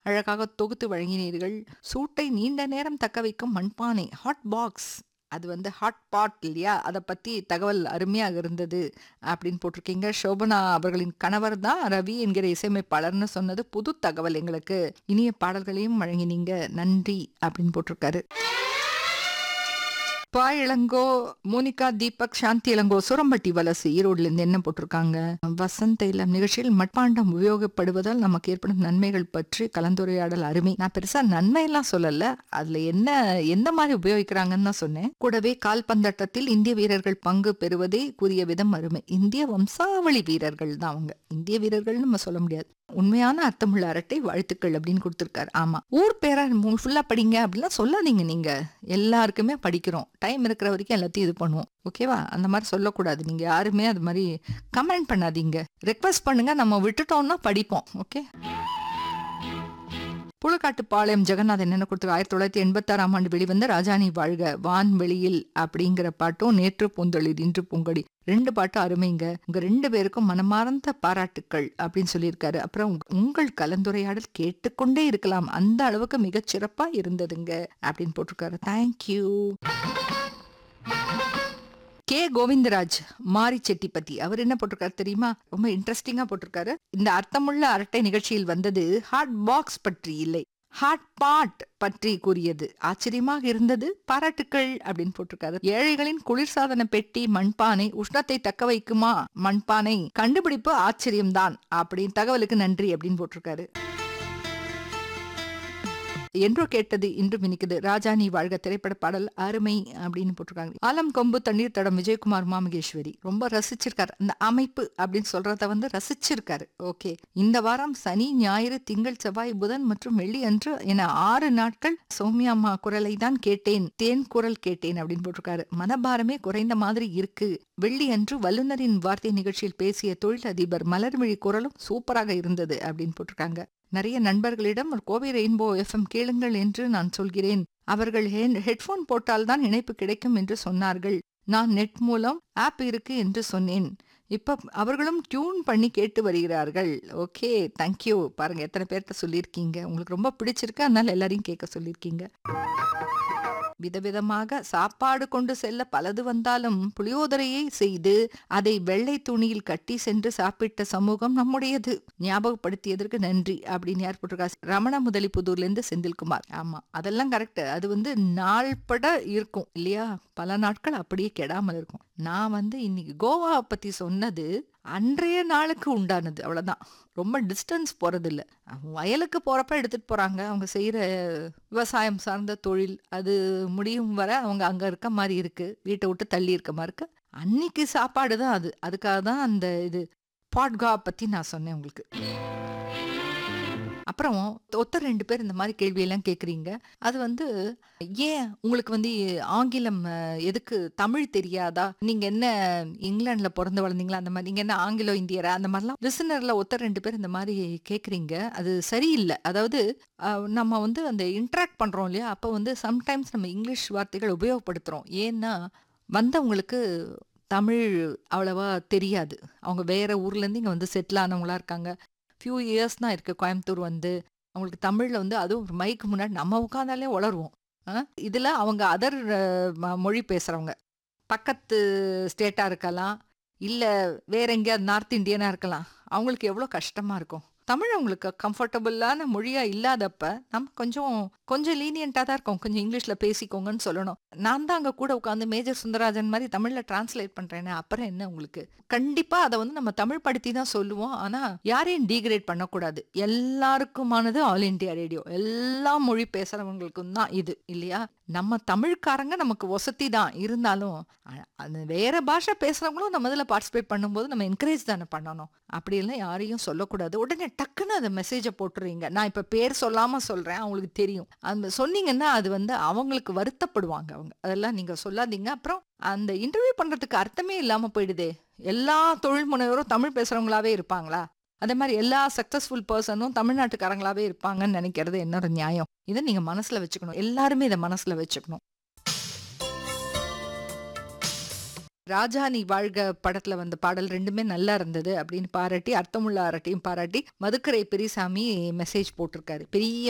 அழகாக தொகுத்து வழங்கினீர்கள் சூட்டை நீண்ட நேரம் தக்க வைக்கும் மண்பானை ஹாட் பாக்ஸ் அது வந்து ஹாட் பாட் இல்லையா அதை பற்றி தகவல் அருமையாக இருந்தது அப்படின்னு போட்டிருக்கீங்க சோபனா அவர்களின் கணவர் தான் ரவி என்கிற இசையமைப்பாளர்னு சொன்னது புது தகவல் எங்களுக்கு இனிய பாடல்களையும் வழங்கினீங்க நன்றி அப்படின்னு போட்டிருக்காரு பா இளங்கோ மோனிகா தீபக் சாந்தி இளங்கோ சுரம்பட்டி வலசு ஈரோடுல இருந்து என்ன போட்டிருக்காங்க வசந்த இல்லம் நிகழ்ச்சியில் மட்பாண்டம் உபயோகப்படுவதால் நமக்கு ஏற்படும் நன்மைகள் பற்றி கலந்துரையாடல் அருமை நான் பெருசா நன்மை எல்லாம் சொல்லல அதுல என்ன எந்த மாதிரி உபயோகிக்கிறாங்கன்னு தான் சொன்னேன் கூடவே கால்பந்தாட்டத்தில் இந்திய வீரர்கள் பங்கு பெறுவதே கூறிய விதம் அருமை இந்திய வம்சாவளி வீரர்கள் தான் அவங்க இந்திய வீரர்கள் நம்ம சொல்ல முடியாது உண்மையான அர்த்தமுள்ள அரட்டை வாழ்த்துக்கள் அப்படின்னு கொடுத்துருக்காரு ஆமா ஊர் பேரா ஃபுல்லா படிங்க அப்படிலாம் சொல்லாதீங்க நீங்க எல்லாருக்குமே படிக்கிறோம் டைம் இருக்கிற வரைக்கும் எல்லாத்தையும் இது பண்ணுவோம் ஓகேவா அந்த மாதிரி சொல்லக்கூடாது நீங்க யாருமே அது மாதிரி கமெண்ட் பண்ணாதீங்க ரெக்வஸ்ட் பண்ணுங்க நம்ம விட்டுட்டோம்னா படிப்போம் ஓகே புழுக்காட்டுப்பாளையம் ஜெகநாதன் என்ன கொடுத்து ஆயிரத்தி தொள்ளாயிரத்தி எண்பத்தாறாம் ஆண்டு வெளிவந்த ராஜாணி வாழ்க வான்வெளியில் அப்படிங்கிற பாட்டும் நேற்று பூந்தொழில் இன்று பூங்கொடி ரெண்டு பாட்டும் அருமைங்க உங்க ரெண்டு பேருக்கும் மனமார்ந்த பாராட்டுக்கள் அப்படின்னு சொல்லியிருக்காரு அப்புறம் உங்க- உங்கள் கலந்துரையாடல் கேட்டுக்கொண்டே இருக்கலாம் அந்த அளவுக்கு மிகச் சிறப்பா இருந்ததுங்க அப்படின்னு போட்டிருக்காரு தேங்க்யூ கே கோவிந்தராஜ் மாரி செட்டிப்பத்தி அவர் என்ன போட்டிருக்காரு தெரியுமா ரொம்ப இன்ட்ரெஸ்டிங்கா போட்டிருக்காரு இந்த அர்த்தமுள்ள அரட்டை நிகழ்ச்சியில் வந்தது ஹாட் பாக்ஸ் பற்றி இல்லை ஹாட் பாட் பற்றி கூறியது ஆச்சரியமாக இருந்தது பாராட்டுக்கள் அப்படின்னு போட்டிருக்காரு ஏழைகளின் குளிர்சாதன பெட்டி மண்பானை உஷ்ணத்தை தக்க வைக்குமா மண்பானை கண்டுபிடிப்பு ஆச்சரியம்தான் அப்படின்னு தகவலுக்கு நன்றி அப்படின்னு போட்டிருக்காரு என்றோ கேட்டது இன்றும் இனிக்குது ராஜா நீ வாழ்க திரைப்பட பாடல் அருமை அப்படின்னு போட்டிருக்காங்க ஆலம் கொம்பு தண்ணீர் தடம் விஜயகுமார் மாமகேஸ்வரி ரொம்ப ரசிச்சிருக்காரு அந்த அமைப்பு அப்படின்னு சொல்றத வந்து ரசிச்சிருக்காரு ஓகே இந்த வாரம் சனி ஞாயிறு திங்கள் செவ்வாய் புதன் மற்றும் வெள்ளி அன்று என ஆறு நாட்கள் சௌமியா அம்மா குரலை தான் கேட்டேன் தேன் குரல் கேட்டேன் அப்படின்னு போட்டிருக்காரு மனபாரமே குறைந்த மாதிரி இருக்கு வெள்ளி அன்று வல்லுநரின் வார்த்தை நிகழ்ச்சியில் பேசிய தொழிலதிபர் மலர்விழி குரலும் சூப்பராக இருந்தது அப்படின்னு போட்டிருக்காங்க நிறைய நண்பர்களிடம் ஒரு கோவை ரெயின்போ எஃப்எம் கேளுங்கள் என்று நான் சொல்கிறேன் அவர்கள் ஹெட்போன் போட்டால்தான் இணைப்பு கிடைக்கும் என்று சொன்னார்கள் நான் நெட் மூலம் ஆப் இருக்கு என்று சொன்னேன் இப்ப அவர்களும் டியூன் பண்ணி கேட்டு வருகிறார்கள் ஓகே தேங்க்யூ பாருங்க எத்தனை பேர்கிட்ட சொல்லியிருக்கீங்க உங்களுக்கு ரொம்ப பிடிச்சிருக்கு அதனால எல்லாரையும் கேட்க சொல்லியிருக்கீங்க விதவிதமாக சாப்பாடு கொண்டு செல்ல பலது வந்தாலும் புளியோதரையை செய்து அதை வெள்ளை துணியில் கட்டி சென்று சாப்பிட்ட சமூகம் நம்முடையது ஞாபகப்படுத்தியதற்கு நன்றி அப்படின்னு யார் போட்டிருக்கா ரமண முதலிப்புதூர்ல இருந்து செந்தில்குமார் ஆமா அதெல்லாம் கரெக்ட் அது வந்து நாள்பட இருக்கும் இல்லையா பல நாட்கள் அப்படியே கெடாமல் இருக்கும் நான் வந்து இன்னைக்கு கோவா பத்தி சொன்னது அன்றைய நாளுக்கு உண்டானது அவ்வளவுதான் ரொம்ப டிஸ்டன்ஸ் போறது இல்ல வயலுக்கு போறப்ப எடுத்துட்டு போறாங்க அவங்க செய்யற விவசாயம் சார்ந்த தொழில் அது முடியும் வரை அவங்க அங்க இருக்க மாதிரி இருக்கு வீட்டை விட்டு தள்ளி இருக்க மாதிரி இருக்கு அன்னைக்கு சாப்பாடு தான் அது அதுக்காக தான் அந்த இது பாட்கா பத்தி நான் சொன்னேன் உங்களுக்கு அப்புறம் ஒருத்தர் ரெண்டு பேர் இந்த மாதிரி கேள்வியெல்லாம் கேட்குறீங்க அது வந்து ஏன் உங்களுக்கு வந்து ஆங்கிலம் அஹ், எதுக்கு தமிழ் தெரியாதா நீங்க என்ன இங்கிலாந்துல பிறந்து வளர்ந்தீங்களா அந்த மாதிரி நீங்க என்ன ஆங்கிலோ இந்தியரா அந்த மாதிரிலாம் லிசனர்ல ஒருத்தர் ரெண்டு பேர் இந்த மாதிரி கேட்குறீங்க அது சரியில்லை அதாவது அஹ், நம்ம வந்து அந்த இன்ட்ராக்ட் பண்றோம் இல்லையா அப்போ வந்து சம்டைம்ஸ் நம்ம இங்கிலீஷ் வார்த்தைகள் உபயோகப்படுத்துறோம் ஏன்னா வந்தவங்களுக்கு தமிழ் அவ்வளவா தெரியாது அவங்க வேற ஊர்ல இருந்து இங்க வந்து செட்டில் ஆனவங்களா இருக்காங்க ஃபியூ இயர்ஸ் தான் இருக்கு கோயம்புத்தூர் வந்து அவங்களுக்கு தமிழ்ல வந்து அதுவும் ஒரு மைக்கு முன்னாடி நம்ம உட்காந்தாலே உளருவோம் ஆ? இதுல அவங்க அதர் மொழி பேசுறவங்க பக்கத்து ஸ்டேட்டா இருக்கலாம் இல்ல வேற எங்கேயாவது நார்த் இந்தியனா இருக்கலாம் அவங்களுக்கு எவ்வளோ கஷ்டமா இருக்கும் தமிழ் அவங்களுக்கு கம்ஃபர்டபுளான மொழியா இல்லாதப்ப நம்ம கொஞ்சம் கொஞ்சம் லீனியண்டா தான் இருக்கும் கொஞ்சம் இங்கிலீஷ்ல பேசிக்கோங்கன்னு சொல்லணும் நான் தான் அங்க கூட உட்காந்து மேஜர் சுந்தரராஜன் மாதிரி தமிழ்ல டிரான்ஸ்லேட் பண்றேனே அப்புறம் என்ன உங்களுக்கு கண்டிப்பா அதை வந்து நம்ம தமிழ் படுத்தி தான் சொல்லுவோம் ஆனா யாரையும் டீக்ரேட் பண்ணக்கூடாது எல்லாருக்குமானது ஆல் இந்தியா ரேடியோ எல்லா மொழி பேசுறவங்களுக்கும் தான் இது இல்லையா நம்ம தமிழ்காரங்க நமக்கு வசதி தான் இருந்தாலும் அ- அந்த வேற பாஷை பேசுறவங்களும் நம்ம இதில் பார்ட்டிசிபேட் பண்ணும்போது நம்ம என்கரேஜ் தானே பண்ணணும் அப்படியெல்லாம் யாரையும் சொல்லக்கூடாது உடனே டக்குன்னு அந்த மெசேஜை போட்டுறீங்க நான் இப்போ பேர் சொல்லாம சொல்றேன் அவங்களுக்கு தெரியும் அந்த சொன்னீங்கன்னா அது வந்து அவங்களுக்கு வருத்தப்படுவாங்க அவங்க அதெல்லாம் நீங்க சொல்லாதீங்க அப்புறம் அந்த இன்டர்வியூ பண்றதுக்கு அர்த்தமே இல்லாம போயிடுதே எல்லா தொழில் முனைவரும் தமிழ் பேசுறவங்களாவே இருப்பாங்களா அதே மாதிரி எல்லா சக்சஸ்ஃபுல் பர்சனும் தமிழ்நாட்டுக்காரங்களாவே இருப்பாங்கன்னு நினைக்கிறது என்னோட நியாயம் இதை நீங்க மனசுல வச்சுக்கணும் எல்லாருமே இதை மனசுல வச்சுக்கணும் ராஜா நீ வாழ்க படத்துல வந்த பாடல் ரெண்டுமே நல்லா இருந்தது அப்படின்னு பாராட்டி அர்த்தமுள்ள அரட்டையும் பாராட்டி மதுக்கரை பெரியசாமி மெசேஜ் போட்டிருக்காரு பெரிய